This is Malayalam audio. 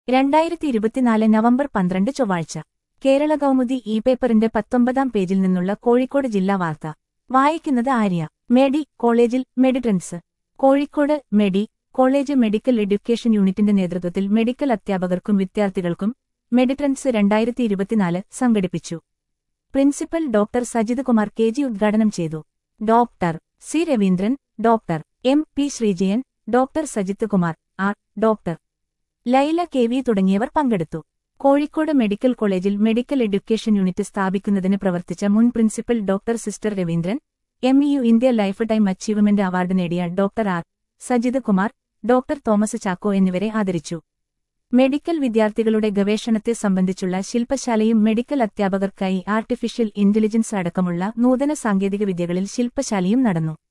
രണ്ടായിരത്തി ഇരുപത്തിനാല് നവംബർ പന്ത്രണ്ട് ചൊവ്വാഴ്ച കേരള കൗമുദി ഇ പേപ്പറിന്റെ പത്തൊമ്പതാം പേജിൽ നിന്നുള്ള കോഴിക്കോട് ജില്ലാ വാർത്ത വായിക്കുന്നത് ആര്യ മെഡി കോളേജിൽ Meditrans Kozhikode medi college medical education യൂണിറ്റിന്റെ നേതൃത്വത്തിൽ മെഡിക്കൽ അധ്യാപകർക്കും വിദ്യാർത്ഥികൾക്കും മെഡിട്രൻസ് രണ്ടായിരത്തി ഇരുപത്തിനാല് സംഘടിപ്പിച്ചു principal doctor Sajith Kumar K G ഉദ്ഘാടനം ചെയ്തു doctor C Raveendran doctor M P Sreejayan doctor Sajith Kumar R doctor Laila K V തുടങ്ങിയവർ പങ്കെടുത്തു കോഴിക്കോട് മെഡിക്കൽ കോളേജിൽ മെഡിക്കൽ എഡ്യൂക്കേഷൻ യൂണിറ്റ് സ്ഥാപിക്കുന്നതിന് പ്രവർത്തിച്ച മുൻ principal doctor sister Raveendran M E U India lifetime achievement award നേടിയ doctor R Sajith Kumar doctor Thomas Chacko എന്നിവരെ ആദരിച്ചു മെഡിക്കൽ വിദ്യാർത്ഥികളുടെ ഗവേഷണത്തെ സംബന്ധിച്ചുള്ള ശില്പശാലയും മെഡിക്കൽ അധ്യാപകർക്കായി ആർട്ടിഫിഷ്യൽ ഇന്റലിജൻസ് അടക്കമുള്ള നൂതന സാങ്കേതിക വിദ്യകളിൽ ശില്പശാലയും നടന്നു